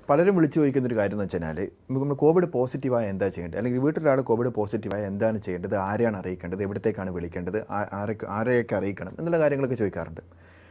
പലരും വിളിച്ചു ചോദിക്കുന്ന ഒരു കാര്യം എന്ന് വെച്ചാൽ നമ്മൾ കോവിഡ് പോസിറ്റീവായ എന്താ ചെയ്യേണ്ടത് അല്ലെങ്കിൽ വീട്ടിലൊരാൾ കോവിഡ് പോസിറ്റീവായ എന്താണ് ചെയ്യേണ്ടത് ആരെയാണ് അറിയിക്കേണ്ടത് എവിടത്തേക്കാണ് വിളിക്കേണ്ടത് ആ- ആരൊക്കെ ആരെയൊക്കെ അറിയിക്കണം എന്നുള്ള കാര്യങ്ങളൊക്കെ ചോദിക്കാറുണ്ട്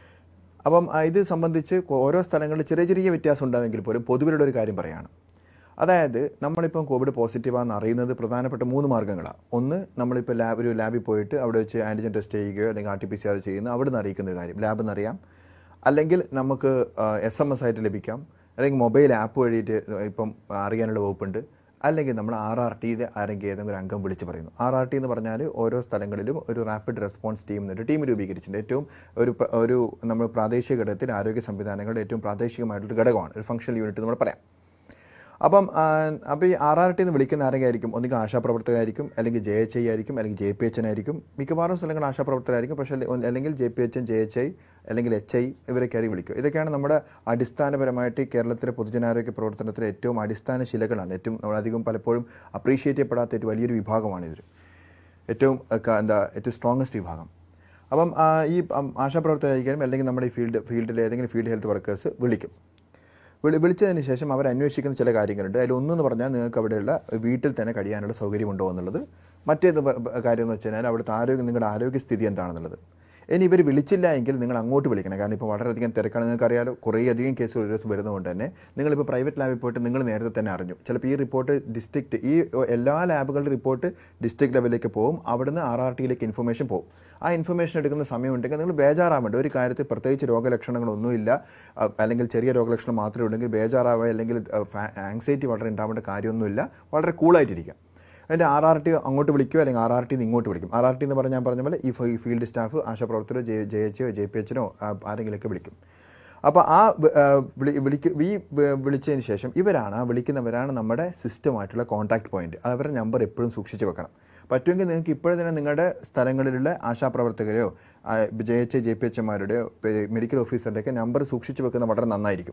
അപ്പം ആ, ഇത് സംബന്ധിച്ച് കൊ- ഓരോ സ്ഥലങ്ങളിൽ ചെറിയ ചെറിയ വ്യത്യാസം ഉണ്ടാകുമെങ്കിൽ പോലും പൊതുവിലുള്ള ഒരു കാര്യം പറയാണ് അതായത് നമ്മളിപ്പം കോവിഡ് പോസിറ്റീവാണെന്ന് അറിയുന്നത് പ്രധാനപ്പെട്ട മൂന്ന് മാർഗ്ഗങ്ങളാണ് ഒന്ന് നമ്മളിപ്പോൾ ലാബ് ഒരു ലാബിൽ പോയിട്ട് അവിടെ വെച്ച് ആൻറ്റിജൻ ടെസ്റ്റ് ചെയ്യുകയോ അല്ലെങ്കിൽ R T P C R ചെയ്യുന്ന അവിടെ നിന്ന് അറിയിക്കുന്ന ഒരു കാര്യം ലാബിൽ നിന്ന് അറിയാം അല്ലെങ്കിൽ നമുക്ക് എസ് എം എസ് ആയിട്ട് ലഭിക്കാം അല്ലെങ്കിൽ മൊബൈൽ ആപ്പ് വഴിയിട്ട് ഇപ്പം അറിയാനുള്ള വകുപ്പുണ്ട് അല്ലെങ്കിൽ നമ്മൾ ആർ ആർ ടിയിൽ ആരെങ്കിലും ഏതെങ്കിലും ഒരു അംഗം വിളിച്ച് പറയുന്നു ആർ ആർ ടി എന്ന് പറഞ്ഞാൽ ഓരോ സ്ഥലങ്ങളിലും ഒരു റാപ്പിഡ് റെസ്പോൺസ് ടീം എന്നൊരു ടീം രൂപീകരിച്ചിട്ടുണ്ട് ഏറ്റവും ഒരു പ്ര- ഒരു നമ്മൾ പ്രാദേശിക ഘടകത്തിൽ ആരോഗ്യ സംവിധാനങ്ങളുടെ ഏറ്റവും പ്രാദേശികമായിട്ടുള്ള ഘടകമാണ് ഒരു ഫംഗ്ഷണൽ യൂണിറ്റ് നമ്മൾ പറയാം അപ്പം ആ, അപ്പോൾ ഈ ആർ ആർ ടി എന്ന് വിളിക്കുന്ന ആരെങ്കിലും ആയിരിക്കും ഒന്നുകിൽ ആശാപ്രവർത്തകരായിരിക്കും അല്ലെങ്കിൽ ജെ എച്ച് ഐ ആയിരിക്കും അല്ലെങ്കിൽ ജെ പി എച്ച് എൻ ആയിരിക്കും മിക്കവാറും സ്ഥലങ്ങൾ ആശാപ്രവർത്തകരായിരിക്കും പക്ഷേ അല്ലെ- ഒന്ന് അല്ലെങ്കിൽ J P H N J H I അല്ലെങ്കിൽ എച്ച് ഐ ഇവരൊക്കെ ആയിരിക്കും വിളിക്കും ഇതൊക്കെയാണ് നമ്മുടെ അടിസ്ഥാനപരമായിട്ട് ഈ കേരളത്തിലെ പൊതുജനാരോഗ്യ പ്രവർത്തനത്തിലെ ഏറ്റവും അടിസ്ഥാന ശിലകളാണ് ഏറ്റവും നമ്മളധികം പലപ്പോഴും അപ്രീഷിയേറ്റ് ചെയ്യപ്പെടാത്ത ഏറ്റവും വലിയൊരു വിഭാഗമാണ് ഇത് ഏറ്റവും അഹ്, ക- എന്താ ഏറ്റവും സ്ട്രോങ്ങസ്റ്റ് വിഭാഗം അപ്പം ആ, ഈ ഉം, ആശാപ്രവർത്തകരായിരിക്കാനും അല്ലെങ്കിൽ നമ്മുടെ ഈ ഫീൽഡ് ഫീൽഡിലെ ഏതെങ്കിലും ഫീൽഡ് ഹെൽത്ത് വർക്കേഴ്സ് വിളിക്കും വിളി വിളിച്ചതിന് ശേഷം അവർ അന്വേഷിക്കുന്ന ചില കാര്യങ്ങളുണ്ട് അതിൽ ഒന്നെന്ന് പറഞ്ഞാൽ നിങ്ങൾക്ക് അവിടെയുള്ള വീട്ടിൽ തന്നെ കഴിയാനുള്ള സൗകര്യമുണ്ടോ എന്നുള്ളത് മറ്റേത് പ- പ- കാര്യം എന്ന് വെച്ച് കഴിഞ്ഞാൽ അവിടുത്തെ ആരോഗ്യം നിങ്ങളുടെ ആരോഗ്യസ്ഥിതി എന്താണെന്നുള്ളത് ഇനി ഇവർ വിളിച്ചില്ല എങ്കിൽ നിങ്ങൾ അങ്ങോട്ട് വിളിക്കണം കാരണം ഇപ്പോൾ വളരെയധികം തിരക്കാണ് നിങ്ങൾക്കറിയാലോ കുറേ അധികം കേസുകൾ ഒരു ദിവസം വരുന്നതുകൊണ്ട് തന്നെ നിങ്ങളിപ്പോൾ പ്രൈവറ്റ് ലാബിൽ പോയിട്ട് നിങ്ങൾ നേരത്തെ തന്നെ അറിഞ്ഞു ചിലപ്പോൾ ഈ റിപ്പോർട്ട് ഡിസ്ട്രിക്റ്റ് ഈ എല്ലാ ലാബുകളുടെ റിപ്പോർട്ട് ഡിസ്ട്രിക്ട് ലെവലിലേക്ക് പോകും അവിടുന്ന് ആർ ആർ ടിയിലേക്ക് ഇൻഫർമേഷൻ പോകും ആ ഇൻഫർമേഷൻ എടുക്കുന്ന സമയമുണ്ടെങ്കിൽ നിങ്ങൾ ബേജാറാവേണ്ട ഒരു കാര്യത്തിൽ പ്രത്യേകിച്ച് രോഗലക്ഷണങ്ങളൊന്നുമില്ല അഹ് അല്ലെങ്കിൽ ചെറിയ രോഗലക്ഷണം മാത്രമേ ഉണ്ടെങ്കിൽ ബേജാറാവുക അല്ലെങ്കിൽ ആങ്സൈറ്റി വളരെ ഉണ്ടാവേണ്ട കാര്യമൊന്നുമില്ല വളരെ കൂളായിട്ടിരിക്കുക അതിൻ്റെ ആർ ആർ ടി അങ്ങോട്ട് വിളിക്കുകയോ അല്ലെങ്കിൽ ആർ ആർ ടി ഇങ്ങോട്ട് വിളിക്കും ആർ ആർ ടി എന്ന് പറഞ്ഞാൽ ഞാൻ പറഞ്ഞ പോലെ ഈ ഫ- ഈ ഫീൽഡ് സ്റ്റാഫ് ആശാപ്രവർത്തകരോ J J H J P എച്ചിനോ ആരെങ്കിലുമൊക്കെ വിളിക്കും അപ്പോൾ ആ വ- ആ, വിളി വിളിക്ക് ഈ വ- വിളിച്ചതിന് ശേഷം ഇവരാണ് ആ വിളിക്കുന്നവരാണ് നമ്മുടെ സിസ്റ്റമായിട്ടുള്ള കോൺടാക്ട് പോയിന്റ് അവരുടെ നമ്പർ എപ്പോഴും സൂക്ഷിച്ച് വെക്കണം പറ്റുമെങ്കിൽ നിങ്ങൾക്ക് ഇപ്പോഴും തന്നെ നിങ്ങളുടെ സ്ഥലങ്ങളിലുള്ള ആശാപ്രവർത്തകരെയോ J H J P H എമാരുടെയോ മെഡിക്കൽ ഓഫീസറുടെയൊക്കെ നമ്പർ സൂക്ഷിച്ച് വെക്കുന്നത് വളരെ നന്നായിരിക്കും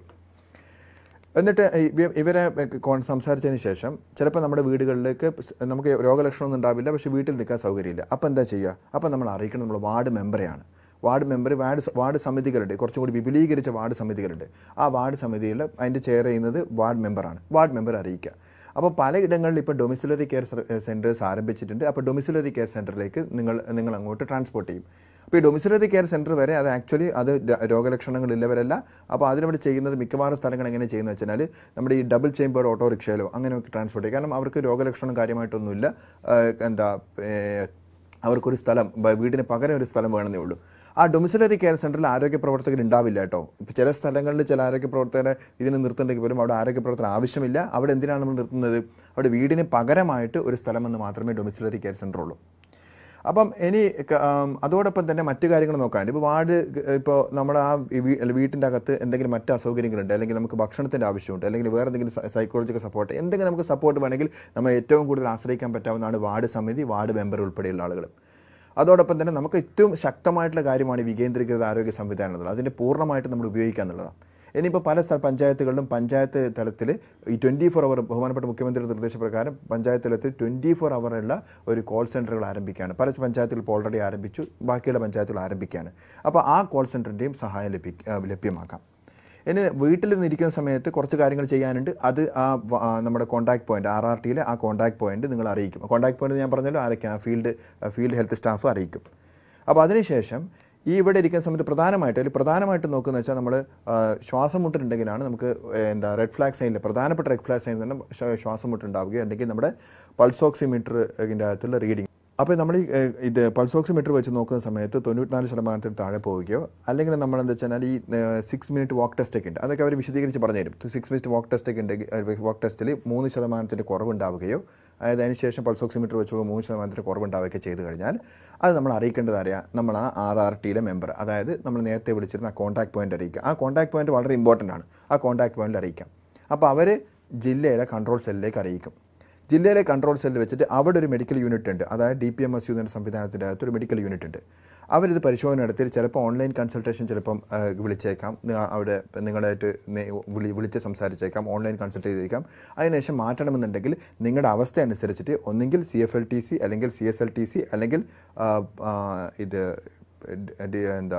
എന്നിട്ട് ഇവ- ഇവരെ കോൺ- സംസാരിച്ചതിന് ശേഷം ചിലപ്പോൾ നമ്മുടെ വീടുകളിലേക്ക് സ് നമുക്ക് രോഗലക്ഷണമൊന്നും ഉണ്ടാവില്ല പക്ഷേ വീട്ടിൽ നിൽക്കാൻ സൗകര്യമില്ല അപ്പോൾ എന്താ ചെയ്യുക അപ്പോൾ നമ്മൾ അറിയിക്കണം നമ്മൾ വാർഡ് മെമ്പറെയാണ് വാർഡ് മെമ്പർ വാർഡ് സ- വാർഡ് സമിതികളുണ്ട് കുറച്ചും കൂടി വിപുലീകരിച്ച വാർഡ് സമിതികളുണ്ട് ആ വാർഡ് സമിതിയിൽ അതിൻ്റെ ചെയർ ചെയ്യുന്നത് വാർഡ് മെമ്പറാണ് വാർഡ് മെമ്പർ അറിയിക്കുക അപ്പോൾ പലയിടങ്ങളിൽ ഇപ്പോൾ ഡൊമിസിലറി കെയർ സെൻറ്റേഴ്സ് ആരംഭിച്ചിട്ടുണ്ട് അപ്പോൾ ഡൊമിസിലറി കെയർ സെൻറ്ററിലേക്ക് നിങ്ങൾ നിങ്ങൾ അങ്ങോട്ട് ട്രാൻസ്പോർട്ട് ചെയ്യും അപ്പോൾ ഈ ഡൊമിസിലറി കെയർ സെൻറ്റർ വരെ അത് ആക്ച്വലി അത് ര- രോഗലക്ഷണങ്ങളില്ലവരല്ല അപ്പോൾ അതിനവിടെ ചെയ്യുന്നത് മിക്കവാറും സ്ഥലങ്ങൾ എങ്ങനെ ചെയ്യുന്നത് വെച്ചാൽ നമ്മുടെ ഈ ഡബിൾ ചേമ്പേർഡ് ഓട്ടോറിക്ഷയിലോ അങ്ങനെയൊക്കെ ട്രാൻസ്പോർട്ട് ചെയ്യും കാരണം അവർക്ക് രോഗലക്ഷണം കാര്യമായിട്ടൊന്നുമില്ല ആ, എന്താ ഏ, അവർക്കൊരു സ്ഥലം ബ- വീടിന് പകരം ഒരു സ്ഥലം വേണമെന്നേ ഉള്ളൂ ആ ഡൊമിസിലറി കെയർ സെൻറ്ററിൽ ആരോഗ്യ പ്രവർത്തകർ ഉണ്ടാവില്ല കേട്ടോ ഇപ്പോൾ ചില സ്ഥലങ്ങളിൽ ചില ആരോഗ്യ പ്രവർത്തകരെ ഇതിന് നിർത്തുന്നുണ്ടെങ്കിൽ പോലും അവിടെ ആരോഗ്യ പ്രവർത്തകർ ആവശ്യമില്ല അവിടെ എന്തിനാണ് നമ്മൾ നിർത്തുന്നത് അവിടെ വീടിന് പകരമായിട്ട് ഒരു സ്ഥലമെന്ന് മാത്രമേ ഡൊമിസിലറി കെയർ സെൻറ്റർ ഉള്ളൂ അപ്പം ഇനി ക- ആം, അതോടൊപ്പം തന്നെ മറ്റു കാര്യങ്ങൾ നോക്കാണ്ട് ഇപ്പോൾ വാർഡ് ഇപ്പോൾ നമ്മുടെ ആ വീ- അല്ല, വീട്ടിൻ്റെ അകത്ത് എന്തെങ്കിലും മറ്റ് അസൗകര്യങ്ങളുണ്ട് അല്ലെങ്കിൽ നമുക്ക് ഭക്ഷണത്തിൻ്റെ ആവശ്യമുണ്ട് അല്ലെങ്കിൽ വേറെ എന്തെങ്കിലും സൈക്കോളജിക്കൽ സപ്പോർട്ട് എന്തെങ്കിലും നമുക്ക് സപ്പോർട്ട് വേണമെങ്കിൽ നമ്മൾ ഏറ്റവും കൂടുതൽ ആശ്രയിക്കാൻ പറ്റാവുന്നതാണ് വാർഡ് സമിതി വാർഡ് മെമ്പർ ഉൾപ്പെടെയുള്ള ആളുകൾ അതോടൊപ്പം തന്നെ നമുക്ക് ഏറ്റവും ശക്തമായിട്ടുള്ള കാര്യമാണ് ഈ വികേന്ദ്രീകൃത ആരോഗ്യ സംവിധാനം എന്നുള്ളത് അതിൻ്റെ പൂർണ്ണമായിട്ട് നമ്മൾ ഉപയോഗിക്കുക എന്നുള്ളതാണ് ഇനിയിപ്പോൾ പല സ്ഥല പഞ്ചായത്തുകളിലും പഞ്ചായത്ത് തലത്തിൽ ഈ ട്വൻറ്റി ഫോർ അവർ ബഹുമാനപ്പെട്ട മുഖ്യമന്ത്രിയുടെ നിർദ്ദേശപ്രകാരം പഞ്ചായത്ത് തലത്തിൽ ട്വൻറ്റി ഫോർ അവറുള്ള ഒരു കോൾ സെൻറ്ററുകൾ ആരംഭിക്കുകയാണ് പല പഞ്ചായത്തുകൾ ഇപ്പോൾ ഓൾറെഡി ആരംഭിച്ചു ബാക്കിയുള്ള പഞ്ചായത്തുകൾ ആരംഭിക്കുകയാണ് അപ്പോൾ ആ കോൾ സെൻറ്ററിൻ്റെയും സഹായം ലഭി ആ, ലഭ്യമാക്കാം ഇനി വീട്ടിൽ നിന്നിരിക്കുന്ന സമയത്ത് കുറച്ച് കാര്യങ്ങൾ ചെയ്യാനുണ്ട് അത് ആ വ- ആ നമ്മുടെ കോൺടാക്ട് പോയിന്റ് ആർ ആർ ടിയിലെ ആ കോൺടാക്ട് പോയിന്റ് നിങ്ങൾ അറിയിക്കും കോൺടാക്ട് പോയിന്റ് ഞാൻ പറഞ്ഞല്ലോ ആരൊക്കെയാണ് ഫീൽഡ് ഫീൽഡ് ഹെൽത്ത് സ്റ്റാഫ് അറിയിക്കും അപ്പോൾ അതിനുശേഷം ഈ ഇവിടെ ഇരിക്കുന്ന സമയത്ത് പ്രധാനമായിട്ട് അതിൽ പ്രധാനമായിട്ട് നോക്കുന്നത് വെച്ചാൽ നമ്മൾ ശ്വാസം മുട്ടുണ്ടെങ്കിലാണ് നമുക്ക് ഏഹ്, എന്താ റെഡ് ഫ്ലാഗ് സൈനിൽ പ്രധാനപ്പെട്ട റെഡ് ഫ്ലാഗ് സൈനിൽ തന്നെ ശ്വ- ശ്വാസം മുട്ടുണ്ടാവുകയോ അല്ലെങ്കിൽ നമ്മുടെ പൾസോക്സിമീറ്ററിൻ്റെ അകത്തുള്ള റീഡിംഗ് അപ്പോൾ നമ്മൾ ഈ ഏഹ്, ഇത് പൾസ് ഓക്സിമീറ്റർ വെച്ച് നോക്കുന്ന സമയത്ത് തൊണ്ണൂറ്റിനാല് ശതമാനത്തിൽ താഴെ പോവുകയോ അല്ലെങ്കിൽ നമ്മൾ എന്താ വെച്ചാൽ ഈ സിക്സ് മിനിറ്റ് വാക്ക് ടെസ്റ്റ് ഒക്കെ ഉണ്ട് അതൊക്കെ അവർ വിശദീകരിച്ച് പറഞ്ഞു തരും സിക്സ് മിനിറ്റ് വാക്ക് ടെസ്റ്റ് ഒക്കെ ഉണ്ടെങ്കിൽ വാക്ക് ടെസ്റ്റിൽ മൂന്ന് ശതമാനത്തിൻ്റെ കുറവുണ്ടാവുകയോ അതായത് അതിനുശേഷം പൾസ് ഓക്സിമീറ്റർ വെച്ച് നോക്കുമ്പോൾ മൂന്ന് ശതമാനത്തിന് കുറവുണ്ടാവുകയൊക്കെ ചെയ്ത് കഴിഞ്ഞാൽ അത് നമ്മൾ അറിയിക്കേണ്ടത് അറിയാം നമ്മൾ ആ ആർ ആർ ടിയിലെ മെമ്പർ അതായത് നമ്മൾ നേരത്തെ വിളിച്ചിരുന്ന ആ കോൺടാക്ട് പോയിന്റ് അറിയിക്കുക ആ കോൺടാക്ട് പോയിന്റ് വളരെ ഇമ്പോർട്ടൻ്റ് ആണ് ആ കോൺടാക്ട് പോയിന്റിൽ അറിയിക്കാം അപ്പോൾ അവർ ജില്ലയിലെ കൺട്രോൾ സെല്ലിലേക്ക് അറിയിക്കും ജില്ലയിലെ കൺട്രോൾ സെല്ലിൽ വെച്ചിട്ട് അവിടെ ഒരു മെഡിക്കൽ യൂണിറ്റ് ഉണ്ട് അതായത് D P M S U എന്ന സംവിധാനത്തിൻ്റെ അകത്ത് ഒരു മെഡിക്കൽ യൂണിറ്റ് ഉണ്ട് അവരിത് പരിശോധന നടത്തി ചിലപ്പോൾ ഓൺലൈൻ കൺസൾട്ടേഷൻ ചിലപ്പം ആ, വിളിച്ചേക്കാം നി- അവിടെ നിങ്ങളായിട്ട് നേ- വിളി വിളിച്ച് സംസാരിച്ചേക്കാം ഓൺലൈൻ കൺസൾട്ട് ചെയ്തേക്കാം അതിനുശേഷം മാറ്റണമെന്നുണ്ടെങ്കിൽ നിങ്ങളുടെ അവസ്ഥ അനുസരിച്ചിട്ട് ഒന്നെങ്കിൽ C F L T C അല്ലെങ്കിൽ C S L T C അല്ലെങ്കിൽ ആ, ആ, ഇത് ഡി- എന്താ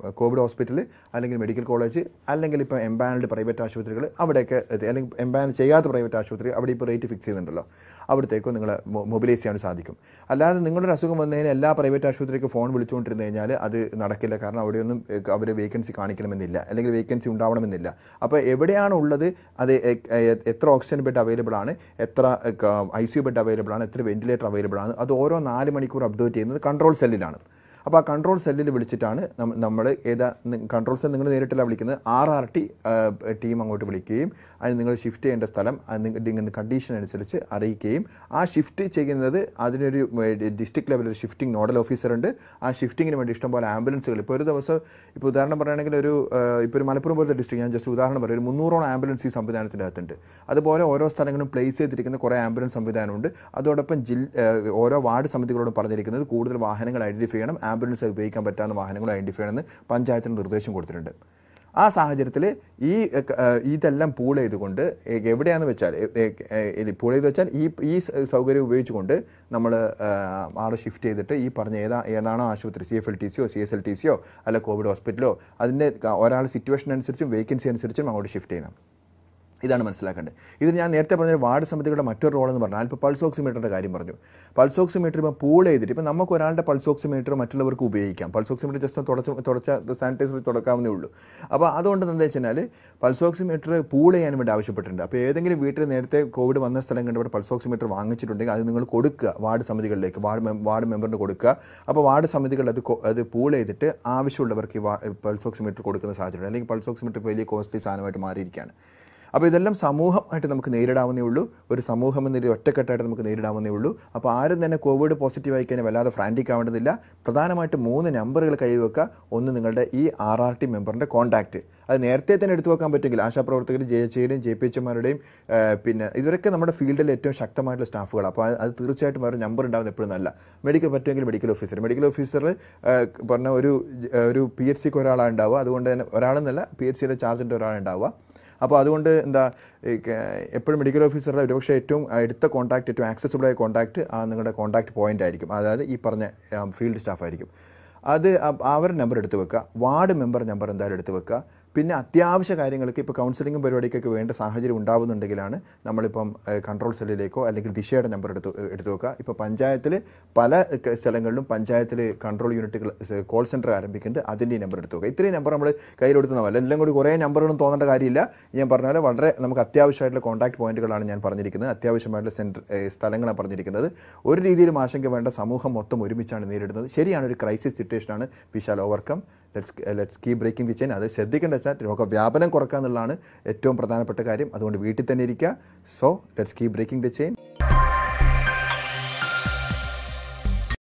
കോവിഡ് ഹോസ്പിറ്റൽ അല്ലെങ്കിൽ മെഡിക്കൽ കോളേജ് അല്ലെങ്കിൽ ഇപ്പോൾ എംപാനൽഡ് പ്രൈവറ്റ് ആശുപത്രികൾ അവിടെയൊക്കെ എത്തി- അല്ലെങ്കിൽ എംപാനൽ ചെയ്യാത്ത പ്രൈവറ്റ് ആശുപത്രി അവിടെ ഇപ്പോൾ റേറ്റ് ഫിക്സ് ചെയ്യുന്നുണ്ടല്ലോ അവിടത്തേക്കോ നിങ്ങൾ മൊബിലൈസ് ചെയ്യാൻ സാധിക്കും അല്ലാതെ നിങ്ങളുടെ അസുഖം വന്നതിന് എല്ലാ പ്രൈവറ്റ് ആശുപത്രിക്ക് ഫോൺ വിളിച്ചുകൊണ്ടിരുന്നു കഴിഞ്ഞാൽ അത് നടക്കില്ല കാരണം അവിടെയൊന്നും അവർ വേക്കൻസി കാണിക്കണമെന്നില്ല അല്ലെങ്കിൽ വേക്കൻസി ഉണ്ടാവണമെന്നില്ല അപ്പോൾ എവിടെയാണ് ഉള്ളത് അത് എ- എ- എത്ര ഓക്സിജൻ ബെഡ് അവൈലബിൾ ആണ് എത്ര I C U bed available ആണ് എത്ര വെന്റിലേറ്റർ അവൈലബിൾ ആണ് അത് ഓരോ നാല് മണിക്കൂർ അപ്ഡേറ്റ് ചെയ്യുന്നത് കൺട്രോൾ സെല്ലിലാണ് അപ്പോൾ ആ കൺട്രോൾ സെല്ലിൽ വിളിച്ചിട്ടാണ് നമ്മൾ ഏതാ കൺട്രോൾ സെൽ നിങ്ങൾ നേരിട്ടല്ല വിളിക്കുന്നത് ആർ ആർ ടി ടീം അങ്ങോട്ട് വിളിക്കുകയും അതിന് നിങ്ങൾ ഷിഫ്റ്റ് ചെയ്യേണ്ട സ്ഥലം അത് നിങ്ങ- നിങ്ങളുടെ കണ്ടീഷൻ അനുസരിച്ച് അറിയിക്കുകയും ആ ഷിഫ്റ്റ് ചെയ്യുന്നത് അതിനൊരു ഡിസ്ട്രിക്ട് ലെവലിൽ ഷിഫ്റ്റിംഗ് നോഡൽ ഓഫീസർ ഉണ്ട് ആ ഷിഫ്റ്റിങ്ങിന് വേണ്ടി ഇഷ്ടംപോലെ ആംബുലൻസുകൾ ഇപ്പോൾ ഒരു ദിവസം ഇപ്പോൾ ഉദാഹരണം പറയുകയാണെങ്കിൽ ഒരു ഇപ്പോൾ ഒരു മലപ്പുറം പോലത്തെ ഡിസ്ട്രിക്ട് ഞാൻ ജസ്റ്റ് ഉദാഹരണം പറയും ഒരു മുന്നൂറോളം ആംബുലൻസ് ഈ സംവിധാനത്തിൻ്റെ അകത്തുണ്ട് അതുപോലെ ഓരോ സ്ഥലങ്ങളും പ്ലേസ് ചെയ്തിരിക്കുന്ന കുറേ ആംബുലൻസ് സംവിധാനമുണ്ട് അതോടൊപ്പം ജില്ല ഏഹ് ഓരോ വാർഡ് സമിതികളോട് പറഞ്ഞിരിക്കുന്നത് കൂടുതൽ വാഹനങ്ങൾ ഐഡൻറ്റിഫൈ ചെയ്യണം ആംബുലൻസ് ഉപയോഗിക്കാൻ പറ്റാവുന്ന വാഹനങ്ങൾ ഐഡൻറ്റിഫൈ ചെയ്യണമെന്ന് പഞ്ചായത്തിന് നിർദ്ദേശം കൊടുത്തിട്ടുണ്ട് ആ സാഹചര്യത്തിൽ ഈ ഏഹ്, ഇതെല്ലാം പൂൾ ചെയ്തുകൊണ്ട് ഏഹ്, എവിടെയാണെന്ന് വെച്ചാൽ പൂൾ ചെയ്ത് വെച്ചാൽ ഈ ഈ സ- സൗകര്യം ഉപയോഗിച്ചുകൊണ്ട് നമ്മൾ ആളെ ഷിഫ്റ്റ് ചെയ്തിട്ട് ഈ പറഞ്ഞ ഏതാ ഏതാണോ ആശുപത്രി സി എഫ് എൽ ടി സിയോ സി എസ് എൽ ടി സിയോ അല്ല കോവിഡ് ഹോസ്പിറ്റലോ അതിൻ്റെ ഒരാൾ സിറ്റുവേഷൻ അനുസരിച്ചും വേക്കൻസി അനുസരിച്ചും അങ്ങോട്ട് ഷിഫ്റ്റ് ചെയ്യണം ഇതാണ് മനസ്സിലാക്കേണ്ടത് ഇത് ഞാൻ നേരത്തെ പറഞ്ഞ വാർഡ് സമിതികളുടെ മറ്റൊരു റോൾ എന്ന് പറഞ്ഞാൽ ഇപ്പോൾ പൾസ് ഓക്സിമീറ്ററിൻ്റെ കാര്യം പറഞ്ഞു പൾസ് ഓക്സിമീറ്റർ ഇപ്പോൾ പൂൾ ചെയ്തിട്ട് ഇപ്പോൾ നമുക്ക് ഒരാളുടെ പൾസ് ഓക്സിമീറ്റർ മറ്റുള്ളവർക്ക് ഉപയോഗിക്കാം പൾസ് ഓക്സിമീറ്റർ ജസ്റ്റ് തുടച്ച് തുടച്ച സാനിറ്റൈസർ തുടക്കാവുന്നേ ഉള്ളൂ അപ്പോൾ അതുകൊണ്ട് എന്താ വെച്ച് കഴിഞ്ഞാൽ പൾസ് ഓക്സിമീറ്റർ പൂൾ ചെയ്യാൻ വേണ്ടി ആവശ്യപ്പെട്ടിട്ടുണ്ട് അപ്പോൾ ഏതെങ്കിലും വീട്ടിൽ നേരത്തെ കോവിഡ് വന്ന സ്ഥലം കണ്ട് ഇവിടെ പൾസ് ഓക്സിമീറ്റർ വാങ്ങിച്ചിട്ടുണ്ടെങ്കിൽ അത് നിങ്ങൾ കൊടുക്കുക വാർഡ് സമിതികളിലേക്ക് വാർഡ് മെ- വാർഡ് മെമ്പറിന് കൊടുക്കുക അപ്പോൾ വാർഡ് സമിതികൾ അത് കൊ- അത് പൂൾ ചെയ്തിട്ട് ആവശ്യമുള്ളവർക്ക് ഈ വാ- പൾസ് ഓക്സിമീറ്റർ കൊടുക്കുന്ന സാഹചര്യം അല്ലെങ്കിൽ പൾസ് ഓക്സിമീറ്റർ വലിയ കോസ്റ്റ്ലി സാധനമായിട്ട് മാറിയിരിക്കുകയാണ് അപ്പോൾ ഇതെല്ലാം സമൂഹമായിട്ട് നമുക്ക് നേരിടാവുന്നേ ഉള്ളൂ ഒരു സമൂഹം എന്നൊരു ഒറ്റക്കെട്ടായിട്ട് നമുക്ക് നേരിടാവുന്നേ ഉള്ളൂ അപ്പോൾ ആരും തന്നെ കോവിഡ് പോസിറ്റീവ് ആയി കഴിഞ്ഞാൽ വല്ലാതെ ഫ്രാൻറ്റിക് ആവേണ്ടതില്ല പ്രധാനമായിട്ട് മൂന്ന് നമ്പറുകൾ കയ്യിൽ വെക്കുക ഒന്ന് നിങ്ങളുടെ ഈ ആർ ആർ ടി മെമ്പറിൻ്റെ കോൺടാക്റ്റ് അത് നേരത്തെ തന്നെ എടുത്തു വെക്കാൻ പറ്റുമെങ്കിൽ ആശാപ്രവർത്തകർ ജെ എച്ച് യുടെയും ജെ പി എച്ച് എമാരുടെയും പിന്നെ ഇവരൊക്കെ നമ്മുടെ ഫീൽഡിൽ ഏറ്റവും ശക്തമായിട്ടുള്ള സ്റ്റാഫുകൾ അപ്പോൾ അത് അത് തീർച്ചയായിട്ടും ഒരു നമ്പർ ഉണ്ടാകുന്ന എപ്പോഴും നല്ല മെഡിക്കൽ പറ്റുമെങ്കിൽ മെഡിക്കൽ ഓഫീസർ മെഡിക്കൽ ഓഫീസർ പറഞ്ഞ ഒരു ജ- ഒരു പി എച്ച് സിക്ക് ഒരാളാണ് ഉണ്ടാവുക അതുകൊണ്ട് തന്നെ ഒരാളെന്നല്ല പി എച്ച് സിയുടെ ചാർജിൻ്റെ ഒരാളുണ്ടാവുക അപ്പോൾ അതുകൊണ്ട് എന്താ ഈ ക- എപ്പോഴും മെഡിക്കൽ ഓഫീസറുടെ ഒരുപക്ഷെ ഏറ്റവും അടുത്ത കോൺടാക്ട് ഏറ്റവും ആക്സസിബിൾ ആയ കോൺടാക്ട് ആ നിങ്ങളുടെ കോൺടാക്ട് പോയിന്റ് ആയിരിക്കും അതായത് ഈ പറഞ്ഞ ഫീൽഡ് സ്റ്റാഫ് ആയിരിക്കും അത് അ- അവരുടെ നമ്പർ എടുത്ത് വെക്കുക വാർഡ് മെമ്പർ നമ്പർ എന്തായാലും എടുത്ത് വെക്കുക പിന്നെ അത്യാവശ്യ കാര്യങ്ങൾക്ക് ഇപ്പോൾ കൗൺസിലിംഗും പരിപാടിക്കൊക്കെ വേണ്ട സാഹചര്യം ഉണ്ടാവുന്നുണ്ടെങ്കിലാണ് നമ്മളിപ്പം കൺട്രോൾ സെല്ലിലേക്കോ അല്ലെങ്കിൽ ദിശയുടെ നമ്പർ എടുത്ത് എടുത്ത് വെക്കുക ഇപ്പോൾ പഞ്ചായത്തിൽ പല ക- സ്ഥലങ്ങളിലും പഞ്ചായത്തിൽ കൺട്രോൾ യൂണിറ്റുകൾ കോൾ സെൻറ്റർ ആരംഭിക്കുന്നുണ്ട് അതിൻ്റെ നമ്പർ എടുത്ത് വെക്കുക ഇത്രയും നമ്പർ നമ്മൾ കയ്യിലെടുത്തുന്നതല്ല എല്ലാം കൂടി കുറേ നമ്പറുകളും തോന്നേണ്ട കാര്യമില്ല ഞാൻ പറഞ്ഞ പോലെ വളരെ നമുക്ക് അത്യാവശ്യമായിട്ടുള്ള കോൺടാക്ട് പോയിന്റുകളാണ് ഞാൻ പറഞ്ഞിരിക്കുന്നത് അത്യാവശ്യമായിട്ടുള്ള സെൻറ്റർ സ്ഥലങ്ങളാണ് പറഞ്ഞിരിക്കുന്നത് ഒരു രീതിയിലും ആശങ്ക വേണ്ട സമൂഹം മൊത്തം ഒരുമിച്ചാണ് നേരിടുന്നത് ശരിയാണ് ഒരു ക്രൈസിസ് സിറ്റുവേഷനാണ് we shall overcome let's let's keep breaking the chain അത് ശ്രദ്ധിക്കേണ്ട വെച്ചാൽ രോഗവ്യാപനം കുറക്കുക എന്നുള്ളതാണ് ഏറ്റവും പ്രധാനപ്പെട്ട കാര്യം അതുകൊണ്ട് വീട്ടിൽ തന്നെ ഇരിക്കുക so let's keep breaking the chain